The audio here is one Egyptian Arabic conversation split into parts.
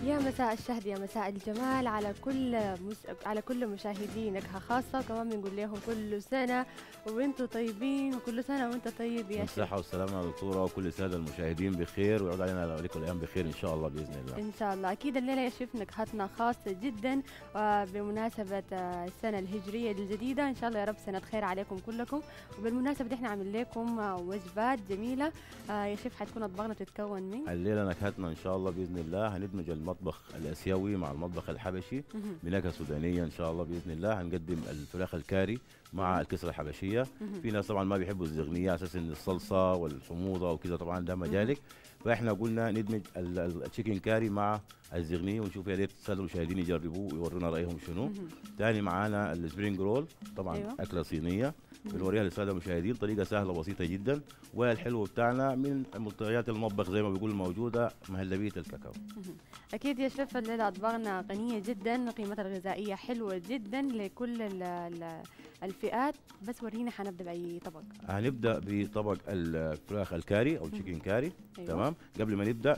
يا مساء الشهد يا مساء الجمال على كل مس... على كل مشاهدي نكهة خاصة وكمان بنقول لهم كل سنة وانتم طيبين وكل سنة وانت طيب يا شيخ بالصحة والسلامة يا دكتورة وكل السادة المشاهدين بخير ويعود علينا عليكم الأيام بخير إن شاء الله بإذن الله. ان شاء الله اكيد الليلة يا شيف نكهتنا خاصة جدا وبمناسبة آه، السنة الهجرية الجديدة ان شاء الله يا رب سنة خير عليكم كلكم وبالمناسبة دي احنا عامل لكم آه، وجبات جميلة آه، يا شيف حتكون اطباقنا تتكون من الليلة نكهتنا إن شاء الله بإذن الله هندمج المطبخ الآسيوي مع المطبخ الحبشي مهم. بنكهة سودانية إن شاء الله بإذن الله هنقدم الفراخ الكاري مع الكسرة الحبشية مهم. في ناس طبعا ما بيحبوا الزغنية على أساس إن الصلصة والحموضة وكذا طبعا ده مجالك فإحنا قلنا ندمج ال- ال- التشيكن كاري مع الزغنية ونشوف يا ريت السادة المشاهدين يجربوه ويورونا رأيهم شنو مهم. تاني معانا السبرينج رول طبعا أيوة. أيوة. أكلة صينية مهم. بنوريها للساده المشاهدين طريقه سهله وبسيطه جدا والحلو بتاعنا من منتجات المطبخ زي ما بيقول الموجوده مهلبيه الكاكاو أكيد يا شيف الليلة أطباقنا غنية جدا قيمتها الغذائية حلوة جدا لكل ال- ال- الفئات بس ورينا حنبدأ بأي طبق هنبدا بطبق الفراخ الكاري او التشيكن كاري أيوة. تمام قبل ما نبدا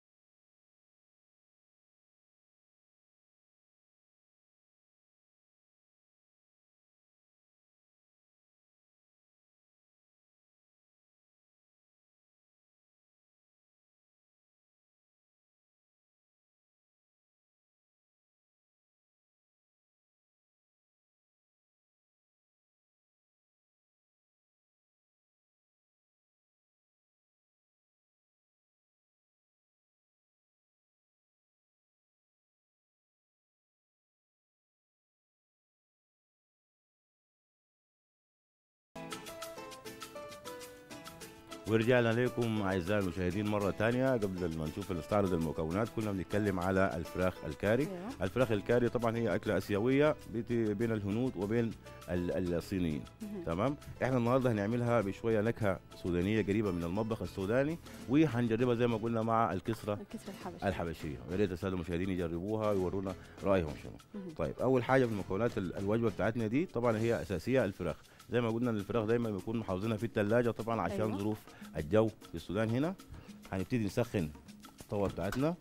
ورجعنا لكم اعزائي المشاهدين مره ثانيه قبل ما نشوف نستعرض المكونات كنا بنتكلم على الفراخ الكاري أيوة. الفراخ الكاري طبعا هي اكله اسيويه بت- بين الهنود وبين ال- الصينيين مهم. تمام احنا النهارده هنعملها بشويه نكهه سودانيه قريبه من المطبخ السوداني وهنجربها زي ما قلنا مع الكسره الكسر الحبشي الحبشيه ويا ريت الساده المشاهدين يجربوها ويورونا رايهم شنو مهم. طيب اول حاجه في المكونات ال- الوجبه بتاعتنا دي طبعا هي اساسيه الفراخ زي ما قلنا ان الفراخ دايما بيكون محافظينها في الثلاجه طبعا عشان أيوة. أيوة. ظروف الجو في السودان هنا هنبتدي نسخن الطاوه بتاعتنا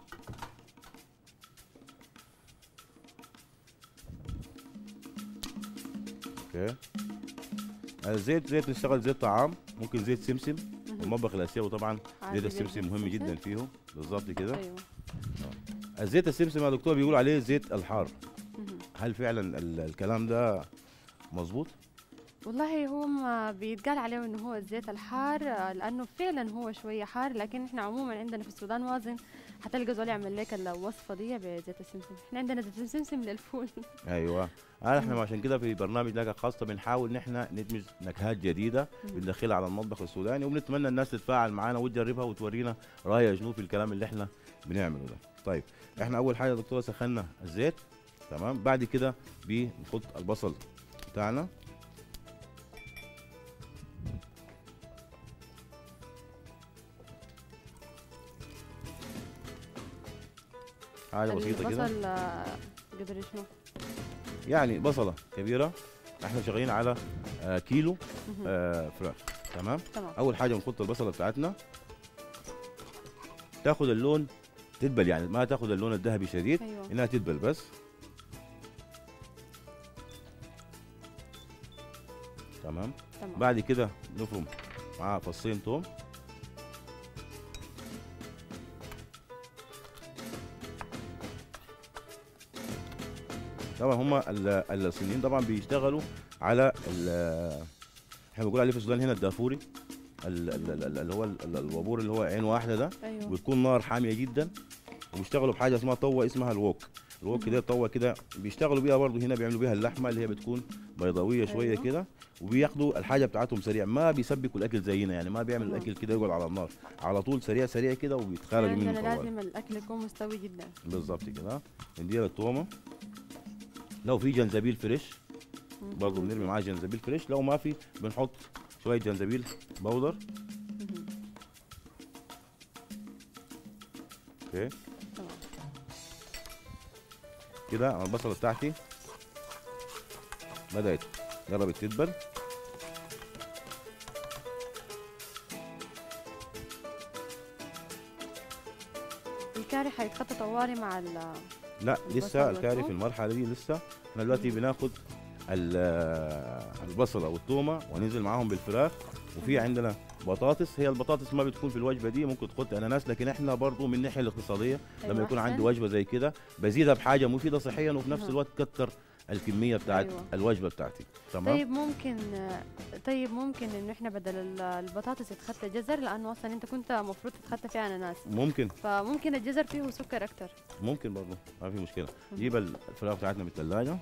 اوكي الزيت زيت نشتغل زيت طعام ممكن زيت سمسم مهم. المطبخ الاسيوي طبعا عادي زيت جدا. السمسم مهم جدا فيه بالظبط كده أيوة. الزيت السمسم يا دكتور بيقولوا عليه زيت الحار مهم. هل فعلا ال- الكلام ده مظبوط والله هو ما بيتقال عليه انه هو الزيت الحار آه، لانه فعلا هو شويه حار لكن احنا عموما عندنا في السودان وازن حتلقى زول يعمل لك الوصفه دي بزيت السمسم احنا عندنا زيت السمسم للفول ايوه آه احنا عشان كده في برنامج لك خاصه بنحاول ان احنا ندمج نكهات جديده مم. بندخلها على المطبخ السوداني وبنتمنى الناس تتفاعل معانا وتجربها وتورينا رايها شنو في الكلام اللي احنا بنعمله ده طيب احنا اول حاجه يا دكتوره سخنا الزيت تمام بعد كده بنحط البصل بتاعنا حاجه بسيطه كده البصل آه، قدر شنو يعني بصله كبيره احنا شغالين على آه كيلو مهم. آه فراخ تمام تمام اول حاجه بنحط البصله بتاعتنا تاخد اللون تدبل يعني ما تاخد اللون الذهبي شديد ايوه انها تدبل بس تمام تمام بعد كده نفرم معاها فصين توم طبعا هم الصينيين طبعا بيشتغلوا على ال- احنا بنقول عليه في السودان هنا الدافوري ال- ال- ال- اللي هو ال- ال- الوابور اللي هو عين واحده ده ايوه بتكون نار حاميه جدا وبيشتغلوا بحاجه اسمها طوه اسمها الوok الوok ده طوه كده بيشتغلوا بيها برضه هنا بيعملوا بيها اللحمه اللي هي بتكون بيضاويه شويه أيوة. كده وبياخدوا الحاجه بتاعتهم سريع ما بيسبكوا الاكل زينا يعني ما بيعمل مم. الاكل كده يقعد على النار على طول سريع سريع كده وبيتخرج منه عندنا طوال لازم الاكل يكون مستوي جدا بالظبط كده نديها التومه لو في جنزبيل فريش مهم. برضه بنرمي معاه جنزبيل فريش لو ما في بنحط شويه جنزبيل بودر مهم. اوكي تمام كده أنا البصله بتاعتي بدات قربت تدبل الكاري حيتخطى طوالي مع ال لا البصل لسه الكاري والثوم؟ في المرحله دي لسه احنا دلوقتي مم. بناخد ال- البصله والثومه وننزل معاهم بالفراخ وفي مم. عندنا بطاطس هي البطاطس ما بتكون في الوجبه دي ممكن تحط اناناس لكن احنا برضو من الناحيه الاقتصاديه لما أيوة يكون أحسن. عندي وجبه زي كده بزيدها بحاجه مفيده صحيا وفي نفس أها. الوقت كتر الكميه بتاعت أيوة. الوجبه بتاعتي تمام طيب ممكن طيب ممكن انه احنا بدل ال- البطاطس يتخطى جزر لانه اصلا انت كنت المفروض تتخطى فيها اناناس ممكن فممكن الجزر فيه سكر اكتر ممكن برضو ما في مشكله مم. نجيب الفراخ بتاعتنا من الثلاجه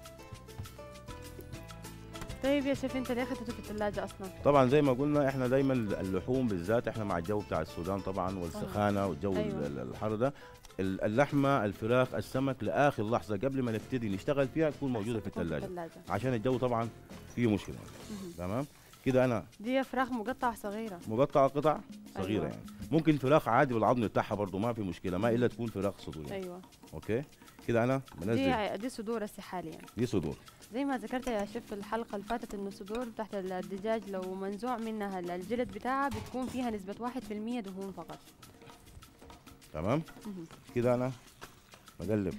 طيب يا شيف انت ليه اخذته في الثلاجه اصلا طبعا زي ما قلنا احنا دايما اللحوم بالذات احنا مع الجو بتاع السودان طبعا والسخانه والجو أيوة. ال- الحر ده ال- اللحمه الفراخ السمك لاخر لحظه قبل ما نبتدي نشتغل فيها تكون موجوده في تكون الثلاجه الثلاجه عشان الجو طبعا فيه مشكله مهم. تمام كده انا دي فراخ مقطعه صغيره مقطع قطع صغيره أيوة. يعني ممكن فراخ عادي بالعظم بتاعها برضو ما في مشكله ما الا تكون فراخ صدور يعني. ايوه اوكي كده انا بنزل دي دي صدور هسه حاليا دي صدور زي ما ذكرت يا شيف في الحلقه اللي فاتت انه الصدور تحت الدجاج لو منزوع منها الجلد بتاعها بتكون فيها نسبه 1% دهون فقط تمام مهم. كده انا بقلب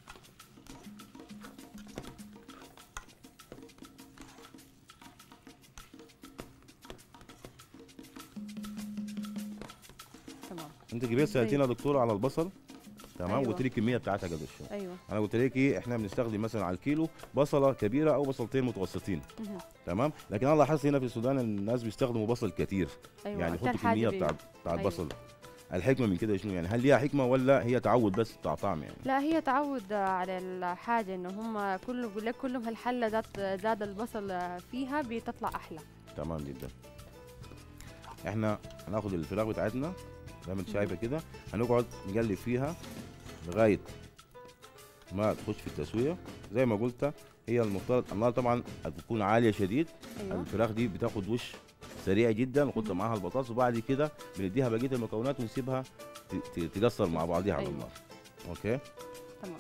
تمام انت جبت سالتينا يا دكتوره على البصل تمام أيوة. قلت لي الكميه بتاعتها قد ايش ايوه انا قلت لك ايه احنا بنستخدم مثلا على الكيلو بصله كبيره او بصلتين متوسطين مهم. تمام لكن انا لاحظت هنا في السودان الناس بيستخدموا بصل كتير ايوه يعني أكتر يحطوا حاجة كميه بي- بتاع بتاع أيوة. البصل الحكمه من كده شنو يعني هل ليها حكمه ولا هي تعود بس بتاع طعم يعني لا هي تعود على الحاجة انه هم كله بيقول لك كلهم هالحلة ذات زاد البصل فيها بتطلع احلى تمام جدا احنا هناخد الفراخ بتاعتنا زي ما انت شايفه كده هنقعد نقلب فيها لغايه ما تخش في التسويه زي ما قلت هي المفترض النار طبعا هتكون عاليه شديد ايوه الفراخ دي بتاخد وش سريع جدا ونحط مم. معاها البطاطس وبعد كده بنديها بقيه المكونات ونسيبها ت- ت- تقصر مع بعضها على أيوة. النار اوكي تمام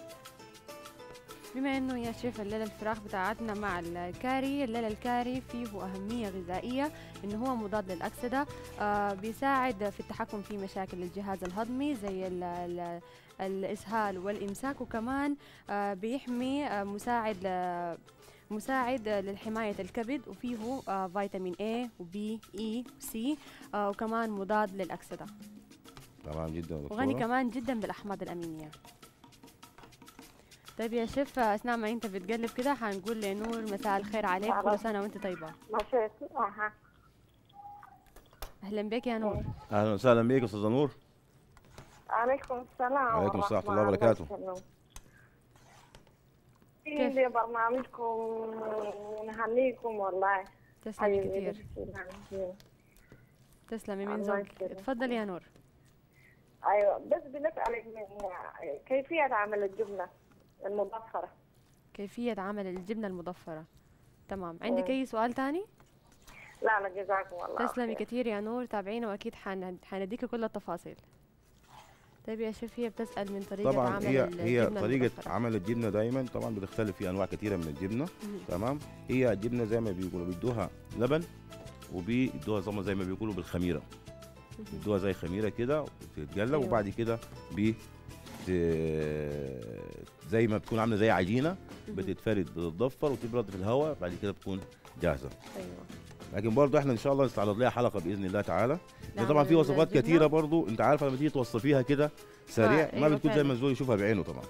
بما انه يا شيف الليلة الفراخ بتاعتنا مع الكاري الليلة الكاري فيه أهمية غذائية إنه هو مضاد للأكسدة آه بيساعد في التحكم في مشاكل الجهاز الهضمي زي ال ال الإسهال والإمساك وكمان آه بيحمي آه مساعد آه مساعد آه، للحماية الكبد وفيه آه فيتامين A و B E و C آه وكمان مضاد للأكسدة تمام جدا يا وغني دكتورة. كمان جدا بالاحماض الامينيه طيب يا شيف اثناء ما انت بتقلب كده حنقول لنور مساء الخير عليك كل خلاص. سنه وانت طيبه مشيت اها اهلا بك يا نور اهلا وسهلا بيك استاذ نور عليكم السلام عليكم السلام ورحمة الله ورحمة وبركاته. وبركاته. كيف؟ في برنامجكم ونهنيكم والله تسلمي حبيبي كثير بس- تسلمي من الله ذوقك يسلمك. تفضلي يا نور ايوه بس بنسالك من كيفيه عمل الجبنه المضفره كيفيه عمل الجبنه المضفره تمام عندك مم. اي سؤال تاني لا لا جزاكم الله تسلمي خير. كثير يا نور تابعينا واكيد حن- حنديكي كل التفاصيل طيب يا شيف هي بتسال من طريقه طبعا عمل هي الجبنه هي طريقه المضفرة. عمل الجبنه دايما طبعا بتختلف في انواع كثيره من الجبنه مهم. تمام هي الجبنه زي ما بيقولوا بيدوها لبن وبيدوها زي ما زي ما بيقولوا بالخميره مهم. بيدوها زي خميره كده وتتقلب أيوة. وبعد كده بي ت- زي ما بتكون عامله زي عجينه مهم. بتتفرد بتتضفر وتبرد في الهواء بعد كده بتكون جاهزه ايوه لكن برضه احنا ان شاء الله نستعرض لها حلقه باذن الله تعالى لأن طبعا في نعمل وصفات الجبنة. كثيره برضه انت عارفه لما تيجي توصفيها كده سريع ما أيوة بتكون زي فعلا. ما الزول يشوفها بعينه طبعا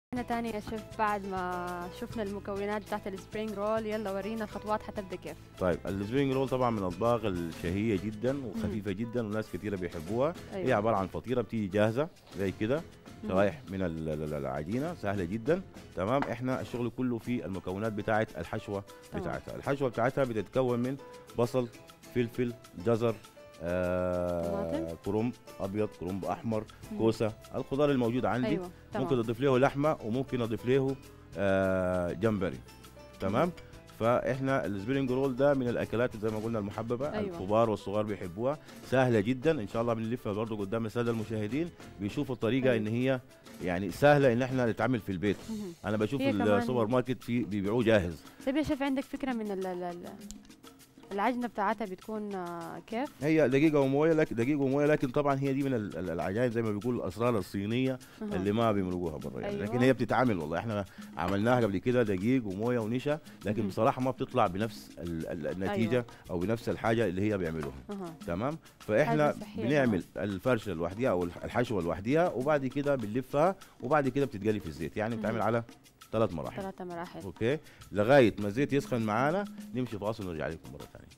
احنا تاني يا شيف بعد ما شفنا المكونات بتاعت السبرينج رول يلا ورينا الخطوات حتبدا كيف طيب السبرينج رول طبعا من الاطباق الشهيه جدا وخفيفه جدا وناس كثيره بيحبوها هي ايوه عباره عن فطيره بتيجي جاهزه زي كده مم. شرايح من ال- ال- العجينه سهله جدا تمام احنا الشغل كله في المكونات بتاعه الحشوه تمام. بتاعتها الحشوه بتاعتها بتتكون من بصل فلفل جزر آه طماطم؟ كرنب ابيض كرنب احمر مم. كوسه الخضار الموجود عندي ايوه تمام ممكن اضيف له لحمه وممكن اضيف له آه جمبري تمام فاحنا السبرينج رول ده من الاكلات زي ما قلنا المحببه أيوة. الكبار والصغار بيحبوها سهله جدا ان شاء الله بنلفها برضه قدام الساده المشاهدين بيشوفوا الطريقه أيوة. ان هي يعني سهله ان احنا نتعامل في البيت مهم. انا بشوف هي كمان- السوبر ماركت في بيبيعوه جاهز طيب يا شيف عندك فكره من ال ال ال العجنه بتاعتها بتكون آه، كيف؟ هي دقيقه ومويه لكن دقيقه ومويه لكن طبعا هي دي من ال- ال- العجائب زي ما بيقول الاسرار الصينيه أها. اللي ما بيمرقوها بره يعني أيوة. لكن هي بتتعامل والله احنا عملناها قبل كده دقيق ومويه ونشا لكن مهم. بصراحه ما بتطلع بنفس ال- ال- النتيجه أيوة. او بنفس الحاجه اللي هي بيعملوها اها تمام فاحنا حاجة صحية بنعمل الفرشه لوحدها او الح- الحشوه لوحدها وبعد كده بنلفها وبعد كده بتتقلي في الزيت يعني بتعمل مهم. على ثلاث مراحل ثلاثة مراحل اوكي لغايه ما الزيت يسخن معانا نمشي فاصل ونرجع لكم مره ثانيه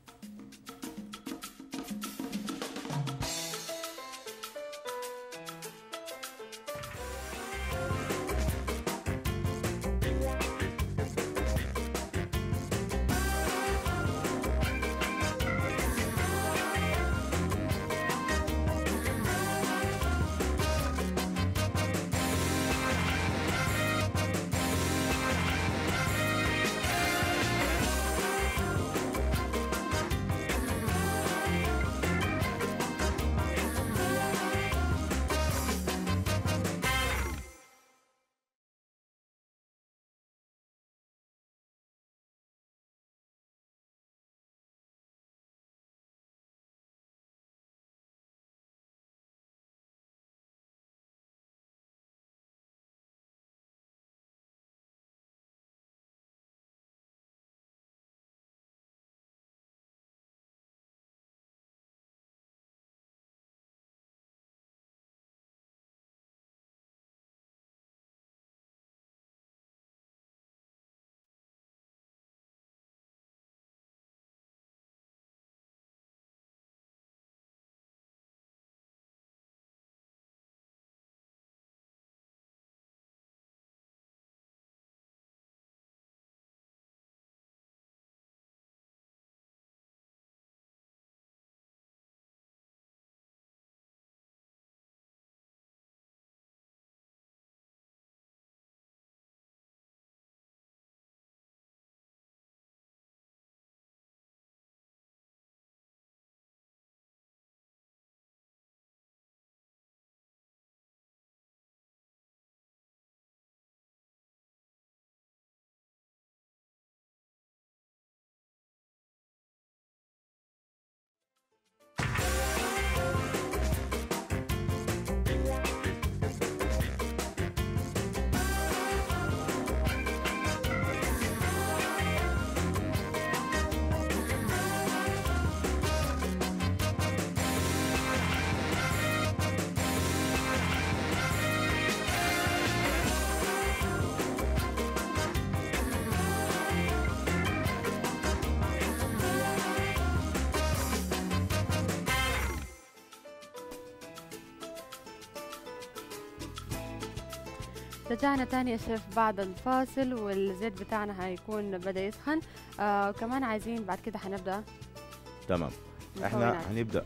رجعنا تاني يا شيف بعد الفاصل والزيت بتاعنا هيكون بدا يسخن آه وكمان عايزين بعد كده هنبدا تمام احنا مكونات. هنبدا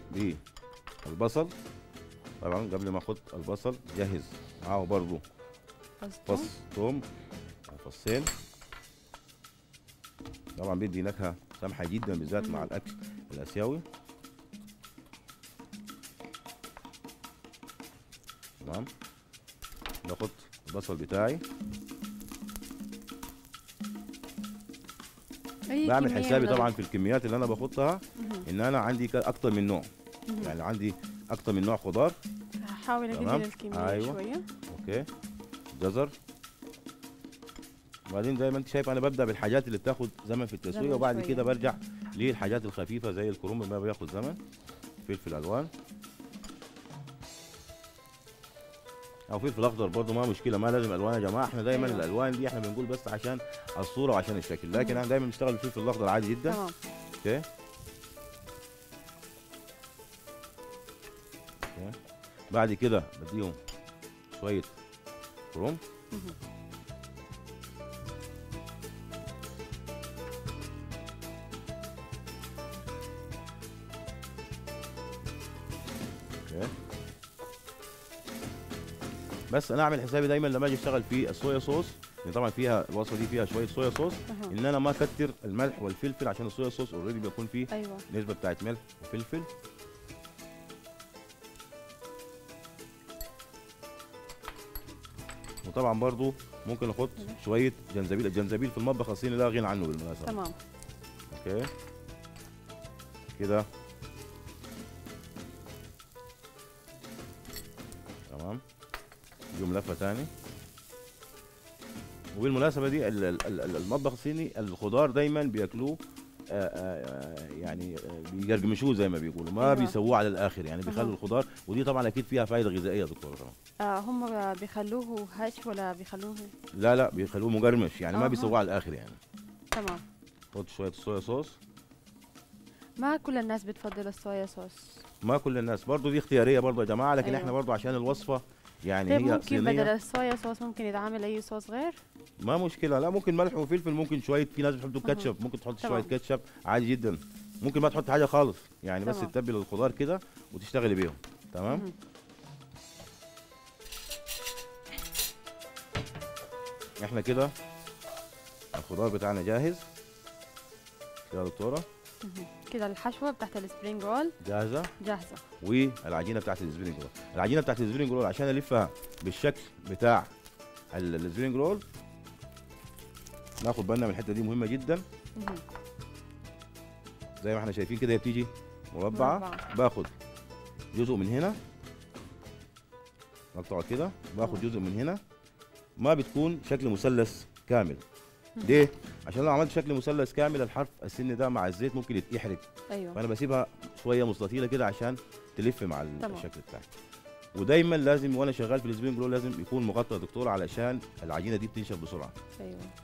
بالبصل طبعا قبل ما احط البصل جهز معاه برضو فص فص ثوم أو فصين طبعا بيدي نكهه سمحه جدا بالذات مع مم. الاكل الاسيوي تمام باخد البصل بتاعي أي بعمل كمية حسابي من ال- طبعا في الكميات اللي انا باخدها مهم. ان انا عندي ك- اكتر من نوع مهم. يعني عندي اكتر من نوع خضار هحاول تمام. اقلل الكمية أيوة. شوية اوكي جزر وبعدين زي ما انت شايف انا ببدا بالحاجات اللي بتاخد زمن في التسويه زمن وبعد شوية. كده برجع للحاجات الخفيفه زي الكرنب ما بياخد زمن فلفل الوان او فلفل اخضر برضه ما مشكله ما لازم الوان يا جماعه احنا دايما أيوة. الالوان دي احنا بنقول بس عشان الصوره وعشان الشكل لكن مم. احنا دايما بنشتغل بالفلفل الاخضر عادي جدا تمام اوكي اوكي بعد كده بديهم شويه كروم مهم. اوكي بس انا اعمل حسابي دايما لما اجي اشتغل في الصويا صوص لان طبعا فيها الوصفه دي فيها شويه صويا صوص أها. ان انا ما اكتر الملح والفلفل عشان الصويا صوص اوريدي بيكون فيه ايوه نسبه بتاعت ملح وفلفل وطبعا برضو ممكن احط شويه جنزبيل الجنزبيل في المطبخ الصيني لا غنى عنه بالمناسبه تمام اوكي كده تمام يوم لفه تاني وبالمناسبه دي ال- ال- ال- المطبخ الصيني الخضار دايما بياكلوه آه، آه، آه، يعني آه، بيقرقمشوه زي ما بيقولوا ما أيوة. بيسووه على الاخر يعني أها. بيخلوا الخضار ودي طبعا اكيد فيها فائده غذائيه يا دكتور طبعا آه هم بيخلوه هش ولا بيخلوه لا لا بيخلوه مقرمش يعني ما أها. بيسووه على الاخر يعني تمام حط شويه صويا صوص ما كل الناس بتفضل الصويا صوص ما كل الناس برضو دي اختياريه برضو يا جماعه لكن أيوة. احنا برضو عشان الوصفه يعني طيب هي ممكن بدل صينيه الصويا صوص ممكن يتعمل اي صوص غير ما مشكله لا ممكن ملح وفلفل ممكن شويه في ناس بتحطوا أها. كاتشب ممكن تحط تمام. شويه كاتشب عادي جدا ممكن ما تحط حاجه خالص يعني بس تمام. تتبل الخضار كده وتشتغلي بيهم تمام مهم. احنا كده الخضار بتاعنا جاهز كده يا دكتوره مهم. كده الحشوه بتاعت السبرينج رول جاهزه جاهزه والعجينه بتاعت السبرينج رول العجينه بتاعت السبرينج رول عشان الفها بالشكل بتاع ال- السبرينج رول ناخد بالنا من الحته دي مهمه جدا مهم. زي ما احنا شايفين كده هي بتيجي مربعه مربعة. باخد جزء من هنا نقطعه كده باخد تمام. جزء من هنا ما بتكون شكل مثلث كامل مهم. ليه عشان لو عملت شكل مثلث كامل الحرف السن ده مع الزيت ممكن يحرق ايوه فانا بسيبها شويه مستطيله كده عشان تلف مع ال- تمام. الشكل بتاعي ودايما لازم وانا شغال في السبرينج رول لازم يكون مغطى يا دكتور علشان العجينه دي بتنشف بسرعه ايوه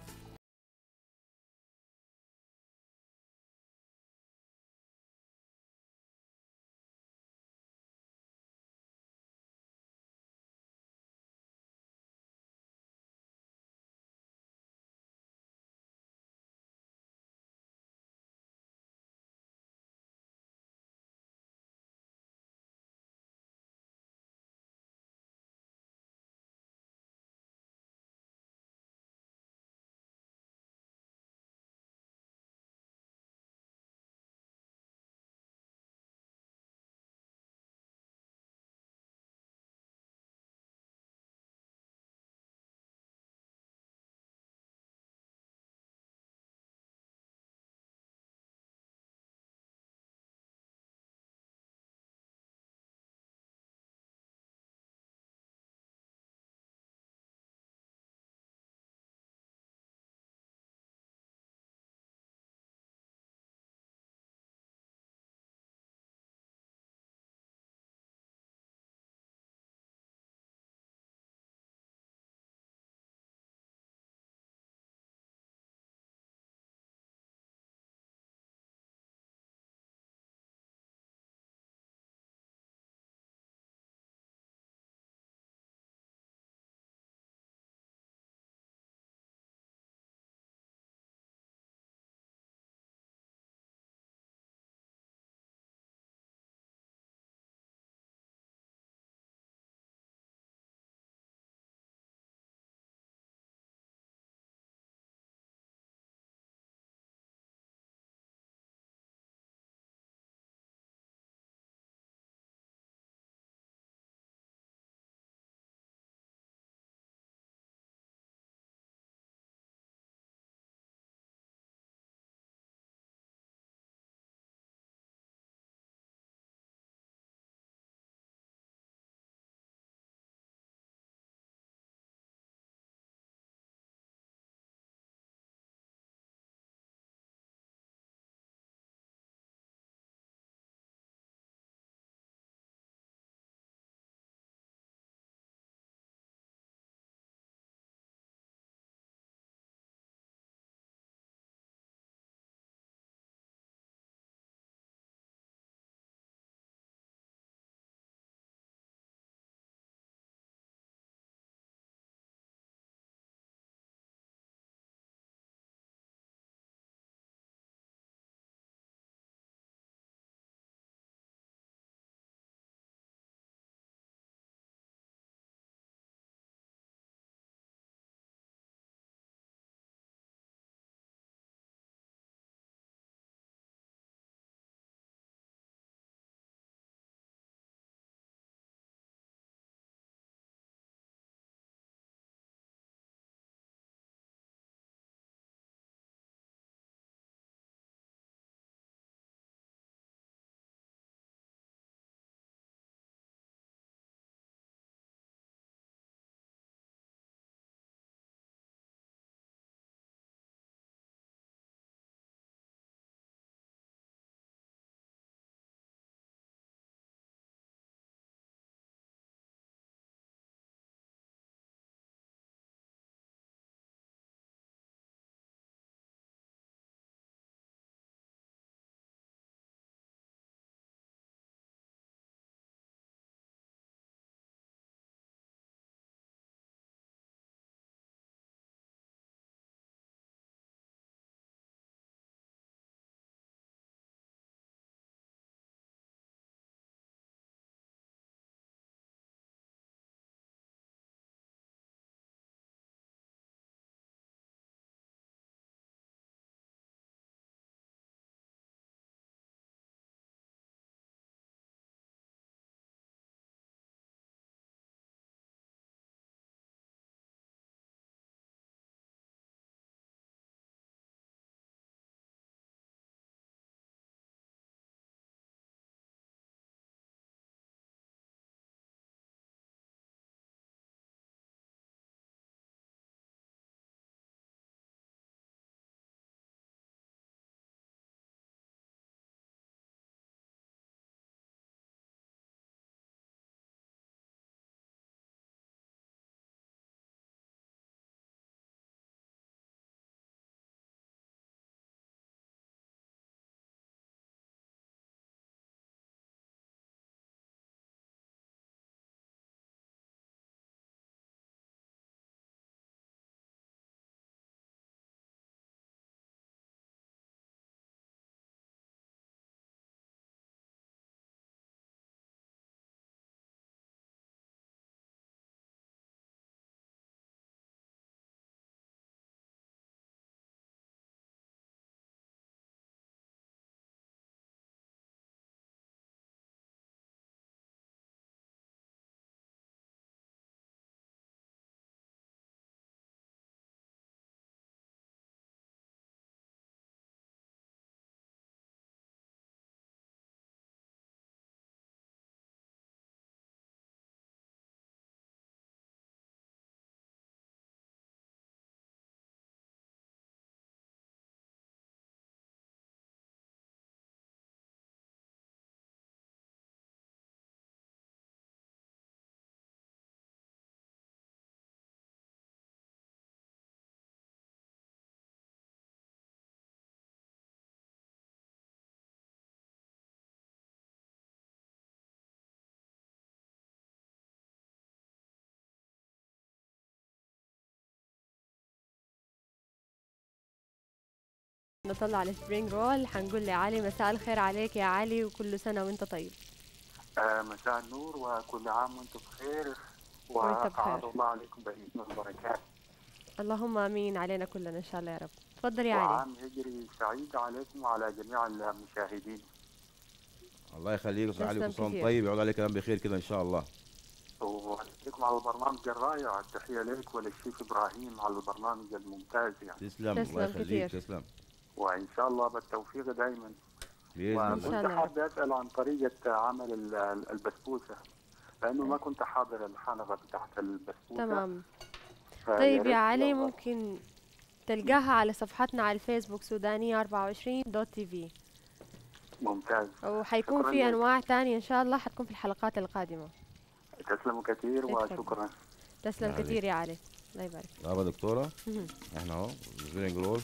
نطلع على سبرينج رول حنقول لعلي مساء الخير عليك يا علي وكل سنة وانت طيب آه، مساء النور وكل عام وانتم بخير وانت بخير. وأعاد الله عليكم بإذن البركات اللهم امين علينا كلنا ان شاء الله يا رب تفضل يا علي وعام هجري سعيد عليكم وعلى جميع المشاهدين الله يخليك استاذ علي تسلم وكل سنة وأنت كتير. طيب يعود عليك كلام بخير كده ان شاء الله وأشكركم على البرنامج الرائع التحية لك وللشيخ إبراهيم على البرنامج الممتاز يعني تسلم الله تسلم يخليك كتير. تسلم وإن شاء الله بالتوفيق دائما باذن إن الله شاء وكنت الله. حابب أسأل عن طريقة عمل ال- ال- البسبوسة لأنه ما كنت حاضر الحلقة بتاعت البسبوسة تمام فيا طيب ريت يا علي لو- ممكن تلقاها على صفحتنا على الفيسبوك سودانية 24 دوت تي في ممتاز وحيكون شكراً في لك. انواع تانية ان شاء الله حتكون في الحلقات القادمة تسلموا كثير اتفضل. وشكرا تسلم عليك. كثير يا علي الله يبارك فيك. يا دكتوره مهم. احنا اهو سبرينج رول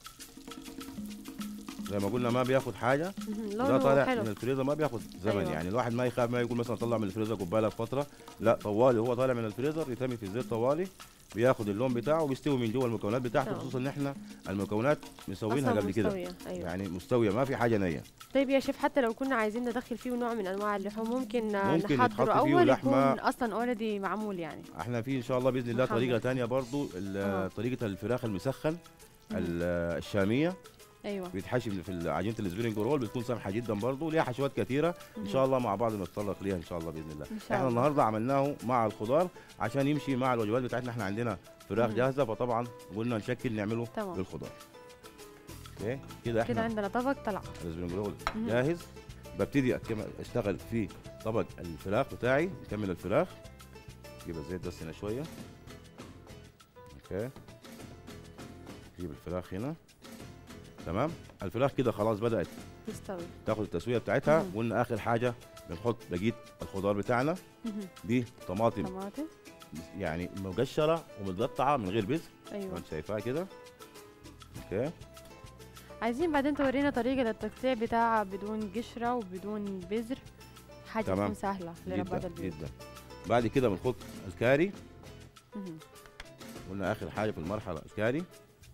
زي ما قلنا ما بياخد حاجه مهم. ده لونه طالع من حلو الفريزر ما بياخد زمن أيوة. يعني الواحد ما يخاف ما يقول مثلا طلع من الفريزر كوبايه فتره لا طوالي هو طالع من الفريزر يترمي في الزيت طوالي بياخد اللون بتاعه وبيستوي من جوه المكونات بتاعته تمام. خصوصا ان احنا المكونات مسوينها أصلاً قبل كده مستوية. ايوه يعني مستويه ما في حاجه نيه طيب يا شيف حتى لو كنا عايزين ندخل فيه نوع من انواع اللحوم ممكن, آه، ممكن نحضره يتحط فيه اول لحمة- يكون اصلا اوريدي معمول يعني احنا في ان شاء الله باذن الله محمد. طريقه تانية برضو ال- أها. طريقه الفراخ المسخن مم. ال- الشاميه ايوه بيتحشي في عجينه السبرينج رول بتكون سمحه جدا برضو ليها حشوات كثيره ان مهم. شاء الله مع بعض نتطرق ليها ان شاء الله باذن الله ان شاء احنا الله النهارده عملناه مع الخضار عشان يمشي مع الوجبات بتاعتنا احنا عندنا فراخ مم. جاهزه فطبعا قلنا نشكل نعمله تمام. بالخضار اوكي كده كده احنا عندنا طبق طلع السبرينج رول مهم. جاهز ببتدي أكم- اشتغل في طبق الفراخ بتاعي نكمل الفراخ نجيب الزيت بس هنا شويه اوكي نجيب الفراخ هنا تمام الفراخ كده خلاص بدات يستوي تاخد التسويه بتاعتها مهم. وقلنا اخر حاجه بنحط بقيه الخضار بتاعنا مهم. دي طماطم طماطم يعني مقشره ومتقطعه من غير بذر ايوه انت شايفاها كده اوكي عايزين بعدين تورينا طريقة التقطيع بتاعها بدون قشرة وبدون بذر حاجة تمام. تكون سهلة لربات جدا البيوت جدا بعد كده بنحط الكاري مهم. قلنا اخر حاجه في المرحله الكاري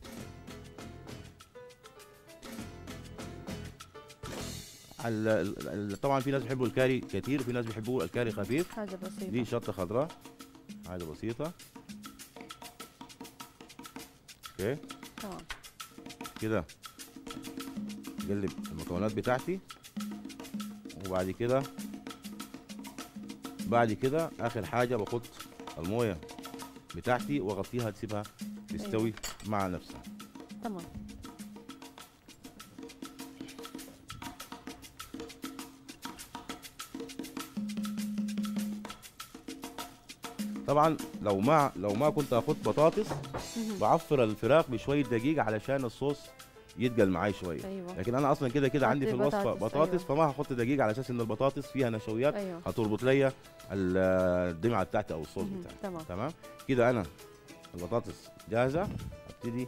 ال- ال- ال- طبعا في ناس بيحبوا الكاري كتير وفي ناس بيحبوا الكاري خفيف حاجة بسيطة دي شطه خضراء حاجه بسيطه اوكي تمام كده نقلب المكونات بتاعتي وبعد كده بعد كده اخر حاجه بحط المويه بتاعتي واغطيها تسيبها تستوي مع نفسها تمام طبعا لو ما لو ما كنت اخد بطاطس مهم. بعفر الفراخ بشويه دقيق علشان الصوص يتقل معاي شويه ايوه لكن انا اصلا كده كده عندي في حط الوصفه بطاطس، بطاطس أيوة. فما هحط دقيق على اساس ان البطاطس فيها نشويات ايوه هتربط لي ال- الدمعه بتاعتي او الصوص مهم. بتاعي تمام تمام كده انا البطاطس جاهزه ابتدي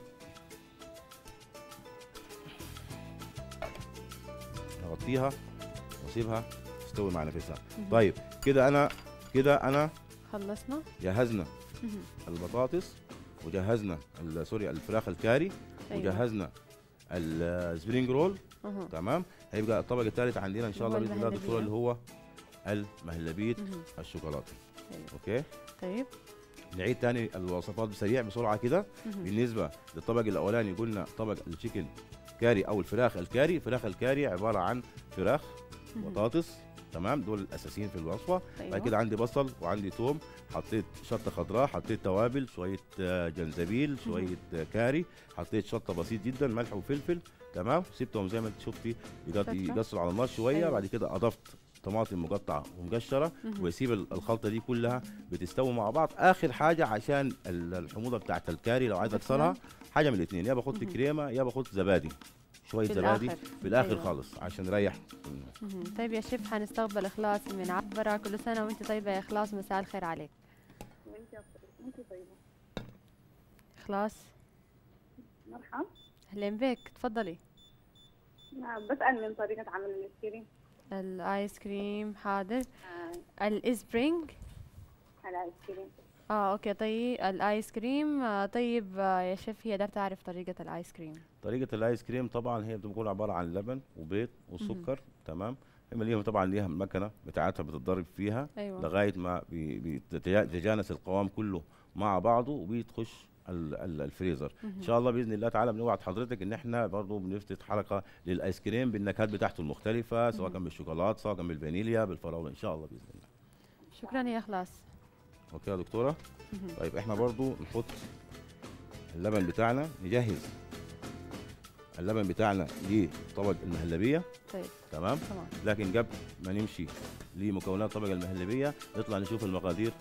اغطيها واسيبها تستوي مع نفسها مهم. طيب كده انا كده انا خلصنا جهزنا مهم. البطاطس وجهزنا ال- سوري الفراخ الكاري أيوة. وجهزنا السبرينج رول أها. تمام هيبقى الطبق الثالث عندنا ان شاء هو الله باذن الله دكتور المهلبية. اللي هو المهلبيت مهم. الشوكولاته أيوة. اوكي طيب نعيد تاني الوصفات بسريع بسرعه كده مهم. بالنسبه للطبق الاولاني قلنا طبق التشيكن كاري او الفراخ الكاري فراخ الكاري عباره عن فراخ مهم. بطاطس تمام دول الاساسيين في الوصفه أيوة. بعد كده عندي بصل وعندي توم حطيت شطه خضراء حطيت توابل شويه آه، جنزبيل شويه آه، كاري حطيت شطه بسيط جدا ملح وفلفل تمام سبتهم زي ما انت شفتي يقط- فترة. يقصوا على النار شويه أيوة. بعد كده اضفت طماطم مقطعه ومقشره مهم. ويسيب ال- الخلطه دي كلها بتستوي مع بعض اخر حاجه عشان ال- الحموضه بتاعت الكاري لو عايز بتفهم. اكسرها حاجه من الاثنين يا باخد مهم. كريمه يا باخد زبادي شويه في زبادي الآخر. في الاخر أيوة. خالص عشان نريح مهم. طيب يا شيف حنستقبل اخلاص من عبرة كل سنة وانت طيبة يا اخلاص مساء الخير عليك وانت طيبة اخلاص مرحبا اهلين بك تفضلي نعم بسأل من طريقة عمل الايس كريم الايس كريم حاضر آه، الاسبرينج على ايس كريم اه اوكي طيب الايس كريم آه طيب آه يا شيف هي قدرت اعرف طريقة الايس كريم طريقه الايس كريم طبعا هي بتكون عباره عن لبن وبيض وسكر تمام هم ليهم طبعا ليها المكنه بتاعتها بتتضرب فيها ايوه لغايه ما بي- بيتجانس القوام كله مع بعضه وبيتخش ال- ال- الفريزر ان شاء الله باذن الله تعالى بنوعد حضرتك ان احنا برضه بنفتح حلقه للايس كريم بالنكهات بتاعته المختلفه سواء مهم. كان بالشوكولاته سواء كان بالفانيليا بالفراوله ان شاء الله باذن الله شكرا يا اخلاص اوكي يا دكتوره مهم. طيب احنا برضو نحط اللبن بتاعنا نجهز اللبن بتاعنا لطبق المهلبيه طيب تمام تمام لكن قبل ما نمشي لمكونات طبق المهلبيه نطلع نشوف المقادير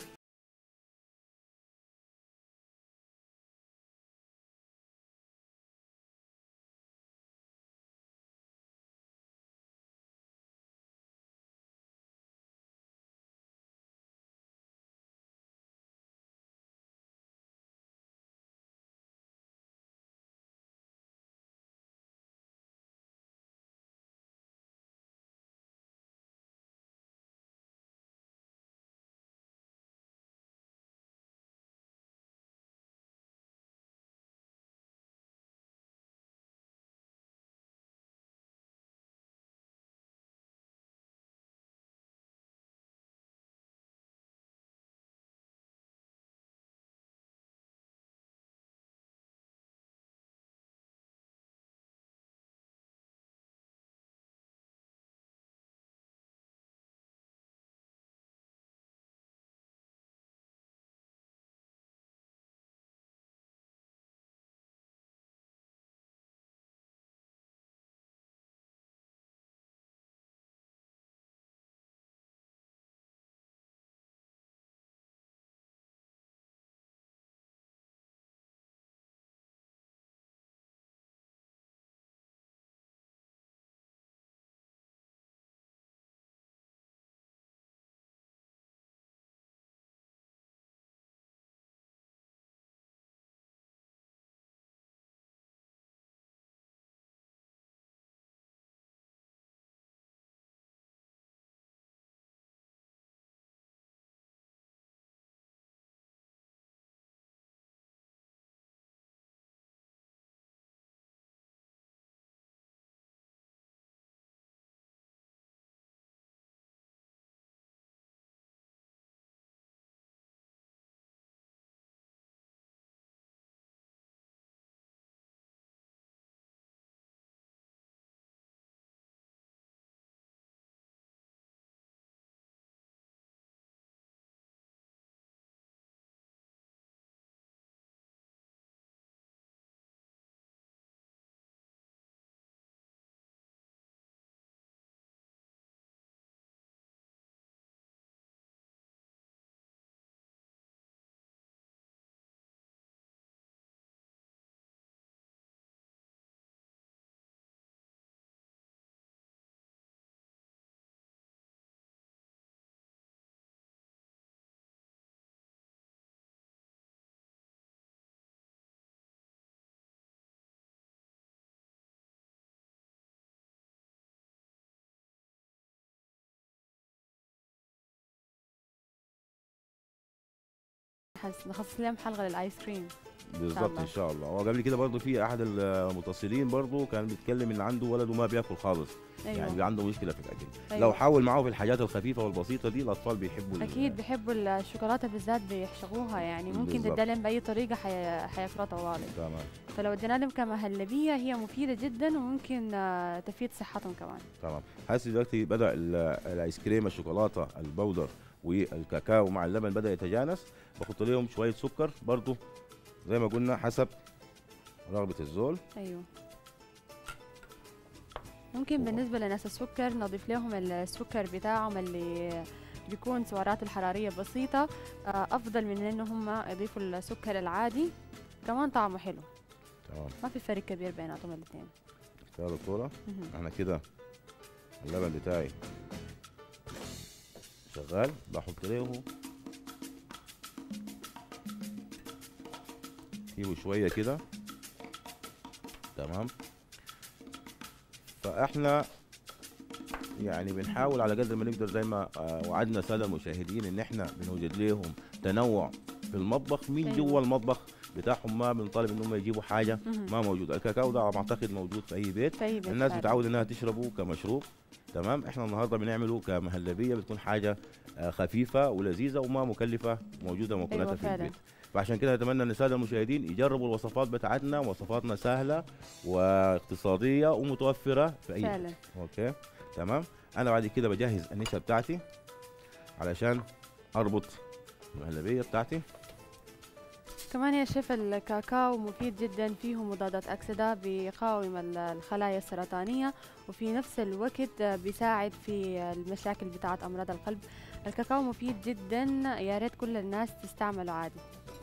حس نخصص لهم حلقة للايس كريم بالظبط الله. ان شاء الله وقبل كده برضو في احد المتصلين برضو كان بيتكلم ان عنده ولده ما بياكل خالص ايوه يعني بيبقى عنده مشكله في الاكل أيوة. لو حاول معاه في الحاجات الخفيفه والبسيطه دي الاطفال بيحبوا ال- اكيد بيحبوا الشوكولاته بالذات بيعشقوها يعني ممكن بالظبط. تديها لهم باي طريقه حي... حياكلوها طوالي تمام فلو ادينا لهم كمهلبيه هي مفيده جدا وممكن آه، تفيد صحتهم كمان تمام حاسس دلوقتي بدا ال- الايس كريم الشوكولاته البودر والكاكاو مع اللبن بدا يتجانس بحط لهم شويه سكر برضو زي ما قلنا حسب رغبه الزول ايوه ممكن بالنسبه لناس السكر نضيف لهم السكر بتاعهم اللي بيكون سعراته الحراريه بسيطه آه، افضل من ان هم يضيفوا السكر العادي كمان طعمه حلو تمام ما في فرق كبير بيناتهم الاثنين يا دكتوره احنا كده اللبن بتاعي شغال بحط له سيبه شويه كده تمام فاحنا يعني بنحاول على قدر ما نقدر زي ما آه، وعدنا الساده المشاهدين ان احنا بنوجد لهم تنوع في المطبخ مين أيوة. جوا المطبخ بتاعهم ما بنطالب انهم يجيبوا حاجه مهم. ما موجوده الكاكاو ده على ما اعتقد موجود في اي بيت في أي بيت الناس فعلاً. بتعود انها تشربه كمشروب تمام احنا النهارده بنعمله كمهلبيه بتكون حاجه آه، خفيفه ولذيذه وما مكلفه موجوده مكوناتها أيوة في فعلاً. البيت فعشان كده اتمنى ان الساده المشاهدين يجربوا الوصفات بتاعتنا وصفاتنا سهله واقتصاديه ومتوفره في اي فعلا اوكي تمام انا بعد كده بجهز النشا بتاعتي علشان اربط المهلبيه بتاعتي كمان يا شيف الكاكاو مفيد جدا فيه مضادات أكسدة بيقاوم ال- الخلايا السرطانية وفي نفس الوقت بيساعد في المشاكل بتاعة أمراض القلب الكاكاو مفيد جدا يا ريت كل الناس تستعمله عادي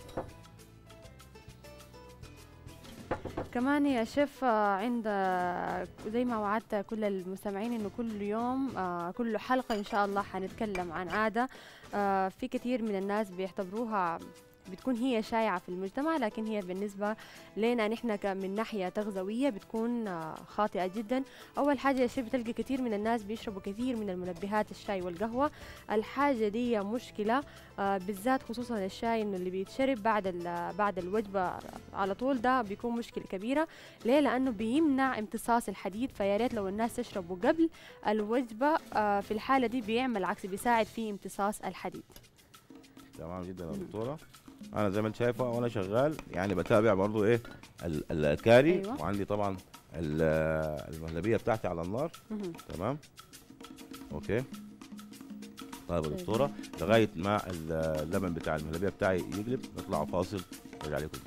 كمان يا شيف آه، عند آه، زي ما وعدت كل المستمعين انه كل يوم آه، كل حلقة ان شاء الله حنتكلم عن عادة آه، في كثير من الناس بيعتبروها بتكون هي شائعة في المجتمع لكن هي بالنسبة لنا نحن ك- من ناحية تغذوية بتكون آه، خاطئة جدا أول حاجة يا شيف بتلقى كثير من الناس بيشربوا كثير من المنبهات الشاي والقهوة الحاجة دي مشكلة آه، بالذات خصوصا الشاي انه اللي بيتشرب بعد ال- بعد الوجبة على طول ده بيكون مشكلة كبيرة ليه لأنه بيمنع امتصاص الحديد فيا ريت لو الناس تشربوا قبل الوجبة آه، في الحالة دي بيعمل عكس بيساعد في امتصاص الحديد تمام جدا يا مم. دكتوره انا زي ما انت شايفه وانا شغال يعني بتابع برضو ايه ال- ال- الكاري أيوة. وعندي طبعا ال- المهلبيه بتاعتي على النار مهم. تمام اوكي طيب يا طيب. دكتوره لغايه ما ال- اللبن بتاع المهلبيه بتاعي يقلب نطلع فاصل نرجع لكم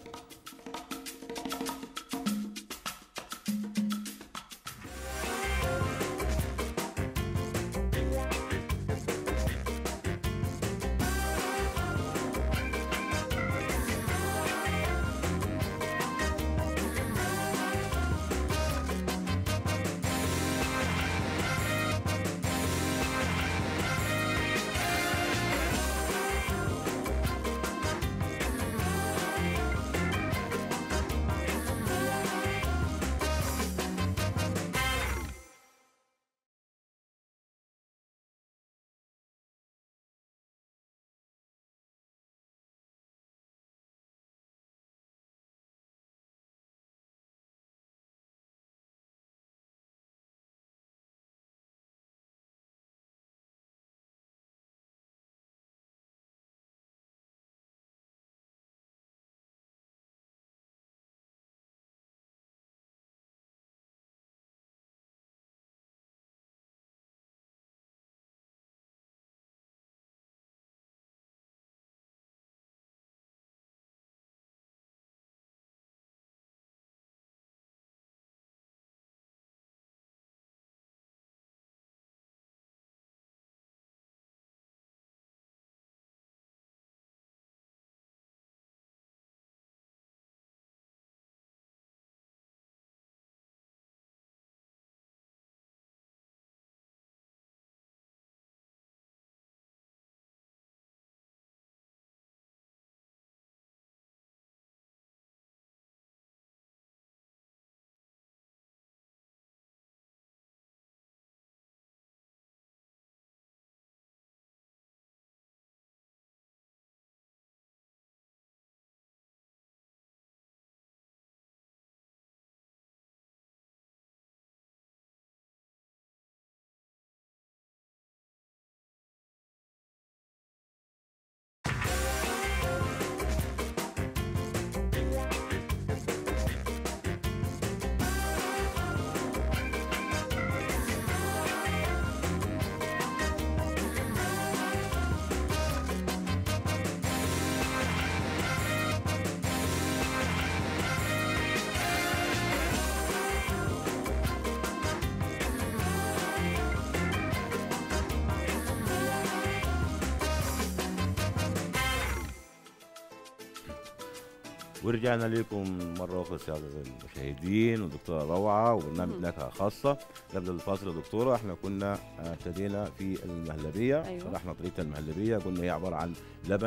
ورجعنا لكم مرة أخرى سادة المشاهدين والدكتورة روعة وبرنامج مهم. نكهة خاصة قبل الفاصل يا دكتورة احنا كنا آه، ابتدينا في المهلبية أيوة. شرحنا طريقة المهلبية قلنا هي عبارة عن لبن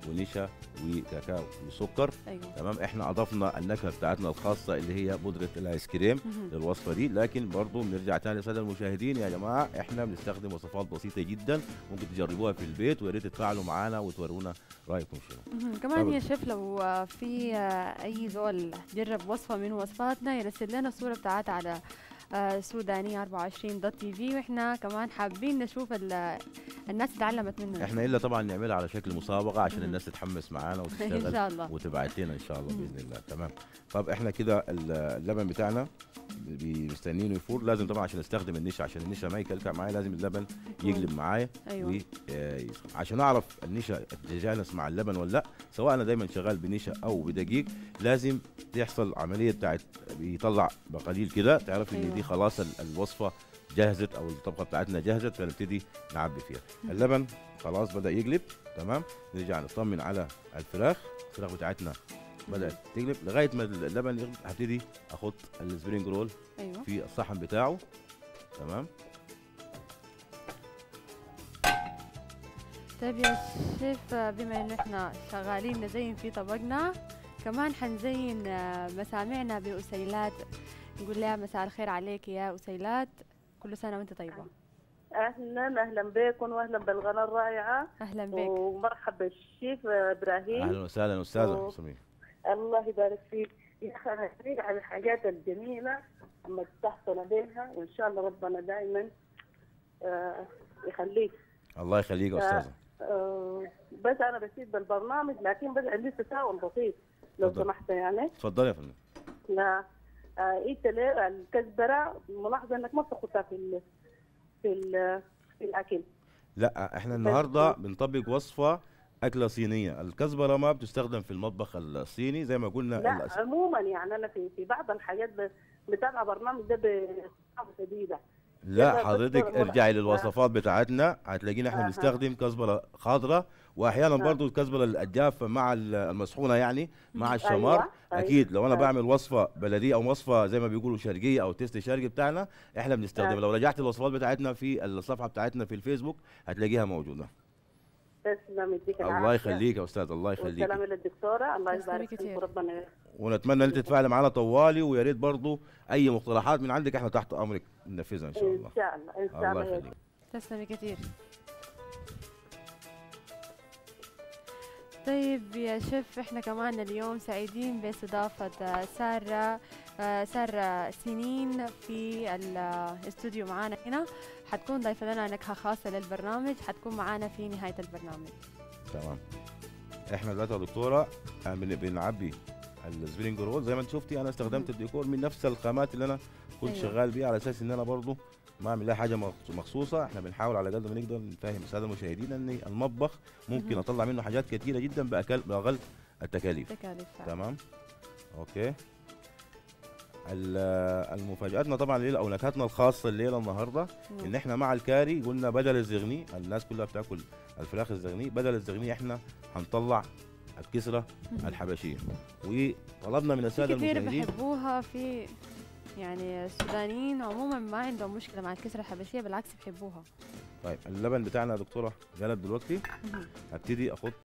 ونشا وكاكاو وسكر ايوه تمام احنا اضفنا النكهه بتاعتنا الخاصه اللي هي بودره الايس كريم مهم. للوصفه دي لكن برضو بنرجع تاني للساده المشاهدين يا جماعه احنا بنستخدم وصفات بسيطه جدا ممكن تجربوها في البيت ويا ريت تتفاعلوا معانا وتورونا رايكم شنو مهم. كمان طبعاً. يا شيف لو آه، في آه، اي زول جرب وصفه من وصفاتنا يرسل لنا الصوره بتاعتها على آه، سودانية 24 دوت تي في واحنا كمان حابين نشوف ال- الناس اتعلمت منه احنا الا طبعا نعملها على شكل مسابقه عشان مهم. الناس تتحمس معانا ان وتشتغل شاء الله وتبعت لنا ان شاء الله مم. باذن الله تمام طب احنا كده ال- اللبن بتاعنا بي- مستنيينه يفور لازم طبعا عشان نستخدم النشا عشان النشا ما يكلكع معايا لازم اللبن يقلب معايا ايوه وعشان اعرف النشا تتجانس مع اللبن ولا لا سواء انا دايما شغال بنشا او بدقيق لازم تحصل عمليه بتاعت بيطلع بقليل كده تعرف ان أيوة. دي خلاص ال- الوصفه جهزت او الطبخه بتاعتنا جهزت فنبتدي نعبي فيها اللبن خلاص بدا يقلب تمام نرجع نطمن على الفراخ الفراخ بتاعتنا بدات تقلب لغايه ما اللبن يغلب هبتدي احط السبرينج رول ايوه في الصحن بتاعه تمام طيب يا شيف آه، بما انه احنا شغالين نزين في طبقنا كمان حنزين آه، مسامعنا بأسيلات نقول لها مساء الخير عليك يا أسيلات كل سنة وانت طيبة اهلا اهلا بكم واهلا بالقناه الرائعه أهلا بك ومرحبا بالشيف ابراهيم اهلا وسهلا استاذه أوه. سمير الله يبارك فيك يا اخي انا أحكيك على الحاجات الجميله اما تحصل عليها وان شاء الله ربنا دائما آه يخليك الله يخليك يا آه. استاذه آه بس انا بسيب بالبرنامج لكن بس عندي تساؤل بسيط لو تفضل. سمحت يعني اتفضلي يا فندم لا آه انت ليه الكزبره ملاحظه انك ما بتاخدها في ال في ال في الاكل لا احنا النهارده بنطبق وصفه اكله صينيه الكزبره ما بتستخدم في المطبخ الصيني زي ما قلنا لا الأس- عموما يعني انا في في بعض الحاجات ب- بتابع برنامج ده بصعوبه شديده لا كده حضرتك كزبرة ارجعي مرة. للوصفات بتاعتنا هتلاقينا احنا أها. بنستخدم كزبره خضراء واحيانا آه. برضو الكزبره الجافه مع ال- المسحونه يعني مع الشمار أيوة، أيوة. اكيد لو انا آه. بعمل وصفه بلديه او وصفه زي ما بيقولوا شرقيه او تيست شرقي بتاعنا احنا بنستخدم آه. لو رجعت الوصفات بتاعتنا في الصفحه بتاعتنا في الفيسبوك هتلاقيها موجوده تسلم يديك الله العافية. يخليك يا استاذ الله يخليك والسلام للدكتوره الله تسلمي يبارك فيك كتير. وربنا يبارك. ونتمنى ان انت تتفاعلي معنا طوالي ويا ريت برضو اي مقترحات من عندك احنا تحت امرك ننفذها ان شاء الله ان شاء الله ان شاء الله الله يا يخليك تسلمي كثير طيب يا شيف احنا كمان اليوم سعيدين باستضافة آه، سارة آه، سارة سنين في الاستوديو معانا هنا حتكون ضيفة لنا نكهة خاصة للبرنامج حتكون معانا في نهاية البرنامج تمام احنا دلوقتي يا دكتوره آه، بن- بنعبي السبرينج رول زي ما انت شفتي انا استخدمت مم. الديكور من نفس الخامات اللي انا كنت أيوة. شغال بيها على اساس ان انا برضو ما اعمل لها حاجه مخص- مخصوصه احنا بنحاول على قد ما نقدر نفهم الساده المشاهدين ان المطبخ ممكن مهم. اطلع منه حاجات كثيره جدا باقل باقل التكاليف تكاليف تمام اوكي ال- المفاجاتنا طبعا الليله او نكهتنا الخاصه الليله النهارده مم. ان احنا مع الكاري قلنا بدل الزغني الناس كلها بتاكل الفراخ الزغني بدل الزغني احنا هنطلع الكسره مهم. الحبشيه وطلبنا من في الساده كثير المشاهدين بحبوها في يعني السودانيين عموما ما عندهم مشكلة مع الكسرة الحبشية بالعكس بيحبوها طيب اللبن بتاعنا يا دكتوره جلب دلوقتي مهم. هبتدي احط